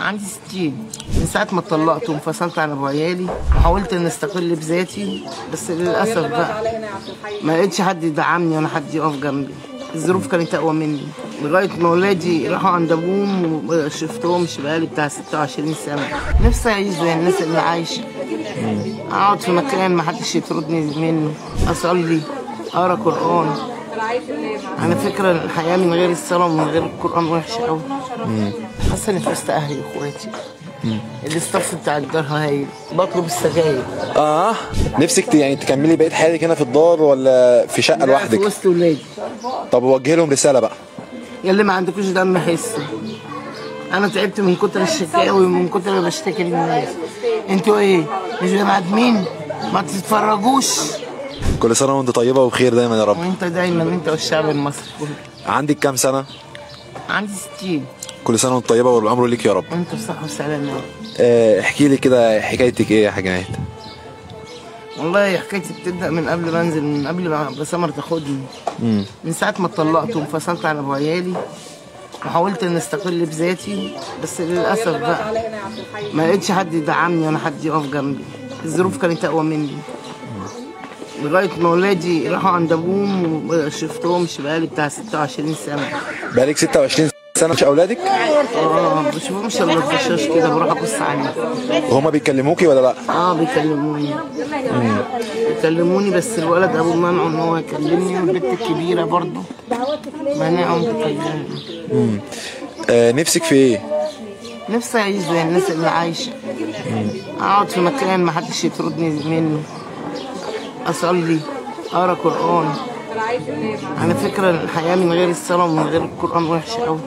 عندي 60 من ساعة ما اتطلقت وانفصلت عن ابو عيالي وحاولت ان استقل بذاتي بس للاسف بقى ما لقيتش حد يدعمني ولا حد يقف جنبي الظروف كانت اقوى مني لغايه ما ولادي راحوا عند ابوهم وشفتهمش بقالي بتاع 26 سنه نفسي اعيش زي الناس اللي عايشه اقعد في مكان ما حدش يطردني منه اصلي اقرا قران على فكره الحياه من غير الصلاه ومن غير القران وحشه قوي حاسه اني في وسط اهلي واخواتي الاستاف بتاع الدار هايل بطلب السجاير اه نفسك ت- يعني تكملي بقيه حياتك هنا في الدار ولا في شقه في لوحدك وسط ولادي طب وجه لهم رساله بقى يا اللي ما عندكوش دم حسي انا تعبت من كتر الشكاوي ومن كتر ما بشتكي للناس انتوا ايه مش بني ادمين ما تتفرجوش كل سنه وانت طيبه وبخير دايما يا رب وانت دايما انت والشعب المصري كله عندك كام سنه عندي 60 كل سنه وانت طيبه والعمر ليك يا رب وانت بصحة وسلامة يا رب. آه، احكي لي كده حكايتك ايه يا حاجه نهاد والله حكايتي بتبدا من قبل ما انزل من قبل ما بسمر تاخدني من ساعه ما اتطلقت وانفصلت عن ابو عيالي وحاولت ان استقل بذاتي بس للاسف بقى ما لقيتش حد يدعمني ولا حد يقف جنبي الظروف كانت اقوى مني لغايه ما ولادي راحوا عند ابوهم وشفتهمش بقالي بتاع 26 سنه بقالك 26 سنه مش اولادك اه ما بشوفهمش الا بتفشاش كده بروح ابص عليهم وهما بيكلموكي ولا لا اه بيكلموني بيكلموني بس الولد ابوه منعه ان هو يكلمني والبنت الكبيره برضه منعهم تكلمني آه، نفسك في ايه نفسي اعيش زي الناس اللي عايشه اقعد في مكان ما حدش يطردني منه اصلي اقرا قران على فكره الحياه من غير الصلاه ومن غير القران وحشه قوي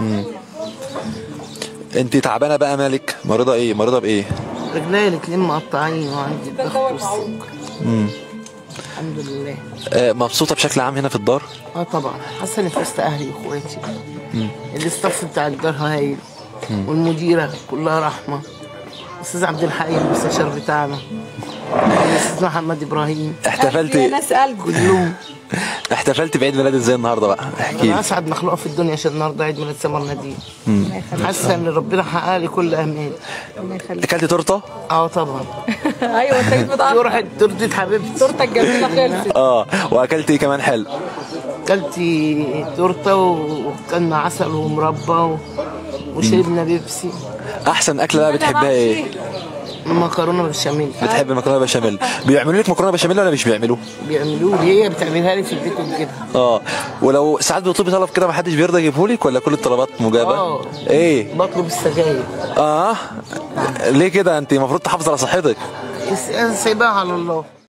انت تعبانه بقى مالك مريضه ايه مريضه بايه رجلي الاتنين مقطعين وعندي الضغط والسكر الحمد لله آه، مبسوطه بشكل عام هنا في الدار اه طبعا حاسه اني في وسط اهلي واخواتي الاستاف بتاع الدار هايل والمديره كلها رحمه استاذ عبد الحي المستشار بتاعنا الاستاذ محمد ابراهيم احتفلتي ناس قلب كلهم احتفلتي بعيد ميلاد ازاي النهارده بقى احكي انا لي اسعد مخلوق في الدنيا عشان النهارده عيد ميلاد سمر نديم حاسه ان ربنا حقق لي كل امالي الله يخليك اكلتي تورته اه طبعا ايوه انت جيت متاخر تورحة تورتة حبيبتي تورته الجميله خلصت اه واكلتي كمان حلو كلتي تورته وكلنا عسل ومربى و- وشربنا بيبسي احسن اكله بقى بتحبها ايه مكرونه بالبشاميل بتحب المكرونه بشاميل بيعملوا لك مكرونه بشاميل ولا مش بيعملوا بيعملوه لي هي بتعملها لي في البيت وكده اه ولو ساعات بتطلبي طلب كده ما حدش بيرضى يجيبه لك ولا كل الطلبات مجابه اه ايه بطلب السجاير اه ليه كده انت المفروض تحافظي على صحتك بس أنا سايباها على الله